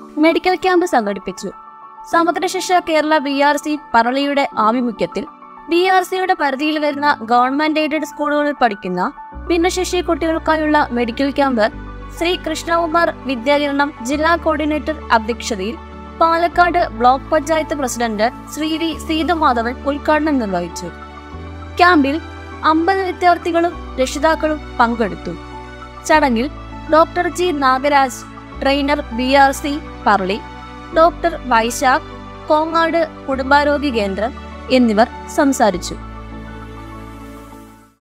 medical camp സംഘടിപ്പിച്ചു സമുദ്രശിക്ഷ Kerala B R C പറളിയുടെ ആഭിമുഖ്യത്തിൽ ബി ആർ സിയുടെ പരിധിയിൽ വരുന്ന ഗവൺമെന്റ് എയ്ഡഡ് സ്കൂളുകളിൽ പഠിക്കുന്ന ഭിന്നശേഷി കുട്ടികൾക്കായുള്ള മെഡിക്കൽ ക്യാമ്പ് ശ്രീ കൃഷ്ണകുമാർ വിദ്യാകിരണം ജില്ലാ കോർഡിനേറ്റർ അധ്യക്ഷതയിൽ Palakkad block panchayat president Shri V Seethamadhavan ഉദ്ഘാടനം നിർവഹിച്ചു ക്യാമ്പിൽ അമ്പത് വിദ്യാർത്ഥികളും രക്ഷിതാക്കളും പങ്കെടുത്തു ചടങ്ങിൽ doctor G Nagaraj trainer B R C Parali doctor Vaishakh Kongad കുടുംബാരോഗ്യ കേന്ദ്രം എന്നിവർ സംസാരിച്ചു